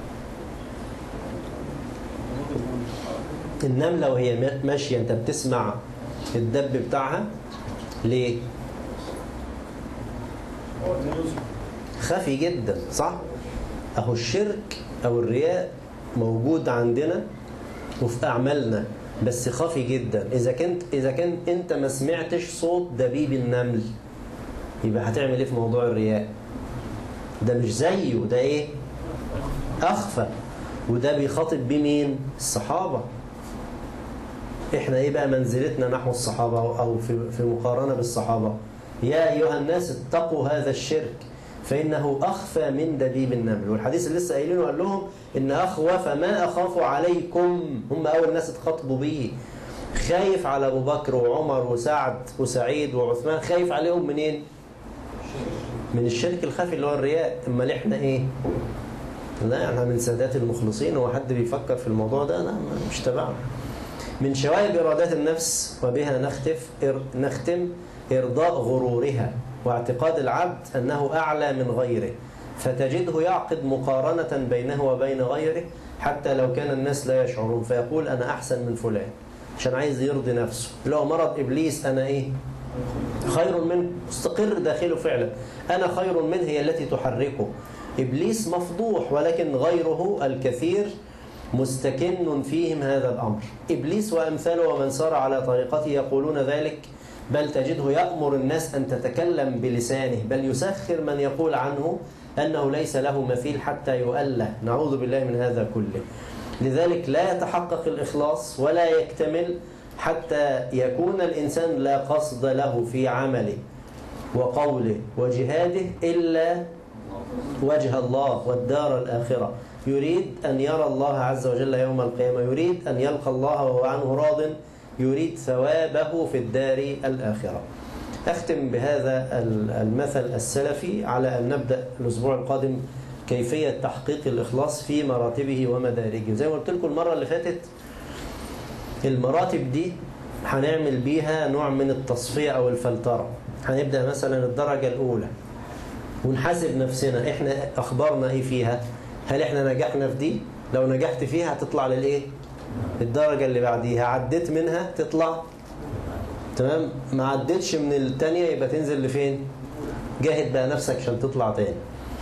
النملة وهي ماشية أنت بتسمع الدب بتاعها ليه خفي جدا صح أهو الشرك أو الرياء موجود عندنا وفي أعمالنا بس خفي جدا إذا كنت إذا كنت أنت ما سمعتش صوت دبيب النمل يبقى هتعمل إيه في موضوع الرياء ده مش زيه ده إيه أخفى وده بيخاطب بيه مين الصحابة إحنا إيه بقى منزلتنا نحو الصحابة أو في, في مقارنة بالصحابة يا أيها الناس اتقوا هذا الشرك فإنه أخفى من دبيب النمل والحديث اللي لسه قايلينه قال لهم إن أخوف ما أخاف عليكم هم أول ناس اتخاطبوا بيه خايف على أبو بكر وعمر وسعد وسعيد وعثمان خايف عليهم منين؟ من الشرك الخفي اللي هو الرياء أما إحنا إيه؟ لا احنا من سادات المخلصين هو حد بيفكر في الموضوع ده لا مش تبعنا من شوائب إرادات النفس وبها نختف نختم إرضاء غرورها واعتقاد العبد أنه أعلى من غيره فتجده يعقد مقارنة بينه وبين غيره حتى لو كان الناس لا يشعرون فيقول أنا أحسن من فلان عشان عايز يرضي نفسه لو مرض إبليس أنا إيه خير منه مستقر داخله فعلا أنا خير منه هي التي تحركه إبليس مفضوح ولكن غيره الكثير مستكن فيهم هذا الأمر إبليس وأمثاله ومن سار على طريقته يقولون ذلك بل تجده يأمر الناس أن تتكلم بلسانه بل يسخر من يقول عنه أنه ليس له مثيل حتى يؤله نعوذ بالله من هذا كله لذلك لا يتحقق الإخلاص ولا يكتمل حتى يكون الإنسان لا قصد له في عمله وقوله وجهاده إلا وجه الله والدار الآخرة يريد أن يرى الله عز وجل يوم القيامة يريد أن يلقى الله وهو عنه راض يريد ثوابه في الدار الآخرة أختم بهذا المثل السلفي على أن نبدأ الأسبوع القادم كيفية تحقيق الإخلاص في مراتبه ومدارجه زي ما قلت لكم المرة اللي فاتت المراتب دي هنعمل بيها نوع من التصفية أو الفلترة هنبدأ مثلا الدرجة الأولى ونحاسب نفسنا احنا أخبارنا إيه فيها هل احنا نجحنا في دي لو نجحت فيها هتطلع للإيه الدرجة اللي بعديها عديت منها تطلع تمام ما عدتش من التانية يبقى تنزل لفين جاهد بقى نفسك عشان تطلع تاني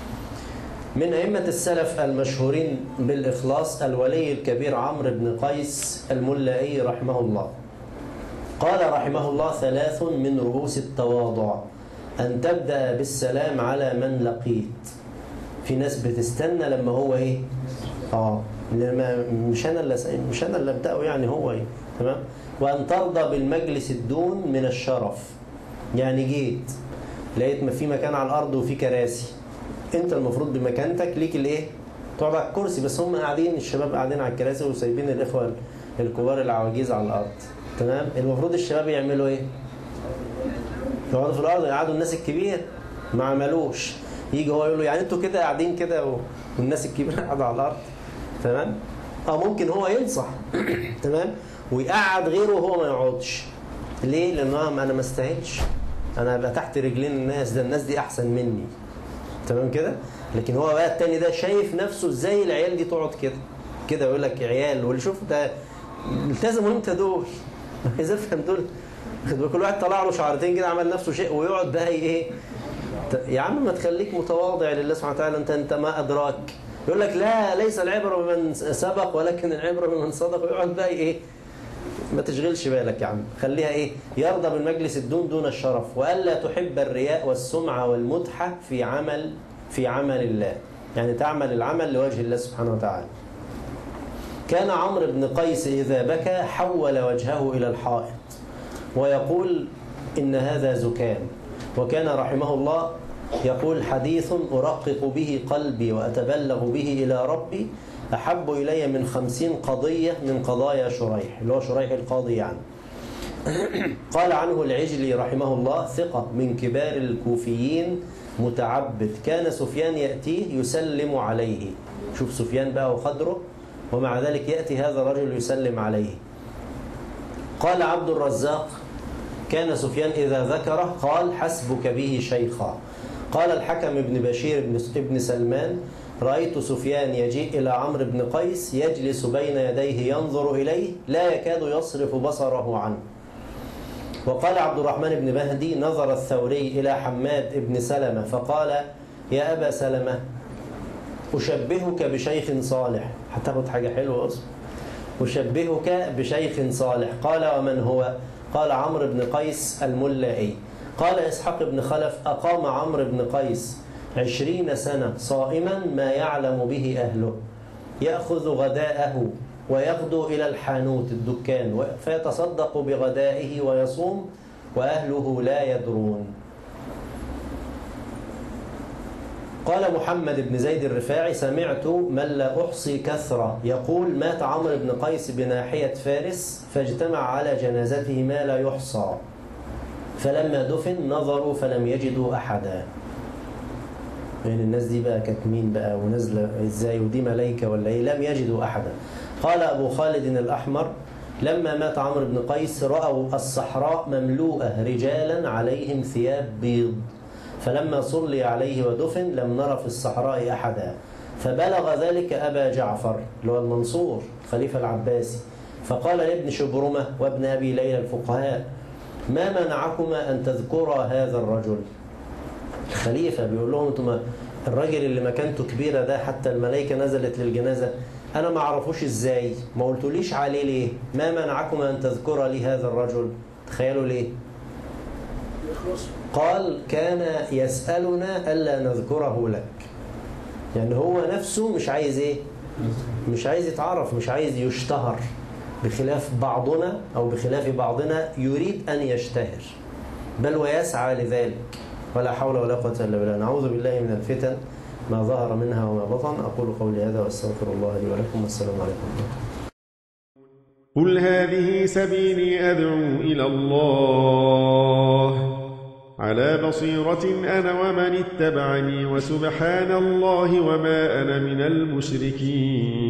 من أئمة السلف المشهورين بالإخلاص الولي الكبير عمرو بن قيس الملائي رحمه الله قال رحمه الله ثلاث من رؤوس التواضع أن تبدأ بالسلام على من لقيت في ناس بتستنى لما هو إيه آه لما مش أنا اللي مش أنا اللي أبدأه يعني هو إيه تمام وأن ترضى بالمجلس الدون من الشرف يعني جيت لقيت ما في مكان على الأرض وفي كراسي أنت المفروض بمكانتك ليك الإيه تقعد على الكرسي بس هم قاعدين الشباب قاعدين على الكراسي وسايبين الإخوة الكبار العواجيز على الأرض تمام المفروض الشباب يعملوا إيه يقعدوا في الأرض يقعدوا الناس الكبير ما عملوش يجي هو يقول له يعني انتوا كده قاعدين كده والناس الكبيره قاعده على الارض تمام اه ممكن هو ينصح تمام ويقعد غيره وهو ما يقعدش ليه لانه انا ما استاهلش انا ابقى تحت رجلين الناس ده الناس دي احسن مني تمام كده لكن هو بقى التاني ده شايف نفسه ازاي العيال دي تقعد كده كده يقول لك عيال واللي شوف ده التزموا انت دول عايز افهم دول كل واحد طلع له شعرتين كده عمل نفسه شيء ويقعد بقى ايه يا عم ما تخليك متواضع لله سبحانه وتعالى انت انت ما ادراك يقول لك لا ليس العبره بمن سبق ولكن العبره بمن صدق ويقعد بقى ايه ما تشغلش بالك يا عم خليها ايه يرضى بالمجلس الدون دون الشرف والا تحب الرياء والسمعه والمدحه في عمل في عمل الله يعني تعمل العمل لوجه الله سبحانه وتعالى كان عمرو بن قيس إذا بكى حول وجهه إلى الحائط ويقول إن هذا زكام وكان رحمه الله يقول حديث أرقق به قلبي وأتبلغ به إلى ربي أحب إلي من خمسين قضية من قضايا شريح اللي هو شريح القاضي يعني قال عنه العجلي رحمه الله ثقة من كبار الكوفيين متعبد كان سفيان يأتيه يسلم عليه شوف سفيان بقى وخدره ومع ذلك يأتي هذا الرجل يسلم عليه قال عبد الرزاق كان سفيان إذا ذكره قال حسبك به شيخا قال الحكم بن بشير بن سلمان رأيت سفيان يجيء إلى عمرو بن قيس يجلس بين يديه ينظر إليه لا يكاد يصرف بصره عنه وقال عبد الرحمن بن مهدي نظر الثوري إلى حماد بن سلمة فقال يا أبا سلمة أشبهك بشيخ صالح هتاخد حاجة حلوة أصلا أشبهك بشيخ صالح قال ومن هو قال عمرو بن قيس الملائي قال إسحاق بن خلف أقام عمرو بن قيس عشرين سنة صائما ما يعلم به أهله يأخذ غداءه ويغدو إلى الحانوت الدكان فيتصدق بغدائه ويصوم وأهله لا يدرون قال محمد بن زيد الرفاعي سمعت من لا أحصي كثرة يقول مات عمرو بن قيس بناحية فارس فاجتمع على جنازته ما لا يحصى فلما دفن نظروا فلم يجدوا أحدا يعني الناس دي بقى كانت مين بقى ونازله ازاي ودي ملائكه ولا ايه لم يجدوا احدا قال ابو خالد الاحمر لما مات عمرو بن قيس راوا الصحراء مملوءه رجالا عليهم ثياب بيض فلما صلي عليه ودفن لم نرى في الصحراء احدا فبلغ ذلك ابا جعفر اللي هو المنصور خليفه العباسي فقال لابن شبرمه وابن ابي ليلى الفقهاء ما منعكما ان تذكرا هذا الرجل الخليفة بيقول لهم انتم الراجل اللي مكانته كبيرة ده حتى الملائكة نزلت للجنازة أنا ما أعرفوش إزاي ما قلتوليش عليه ليه ما منعكم أن تذكر لي هذا الرجل تخيلوا ليه قال كان يسألنا ألا نذكره لك يعني هو نفسه مش عايز إيه مش عايز يتعرف مش عايز يشتهر بخلاف بعضنا أو بخلاف بعضنا يريد أن يشتهر بل ويسعى لذلك ولا حول ولا قوة إلا بالله نعوذ بالله من الفتن ما ظهر منها وما بطن أقول قولي هذا وأستغفر الله لي ولكم والسلام عليكم قل هذه سبيلي أدعو إلى الله على بصيرة أنا ومن اتبعني وسبحان الله وما أنا من المشركين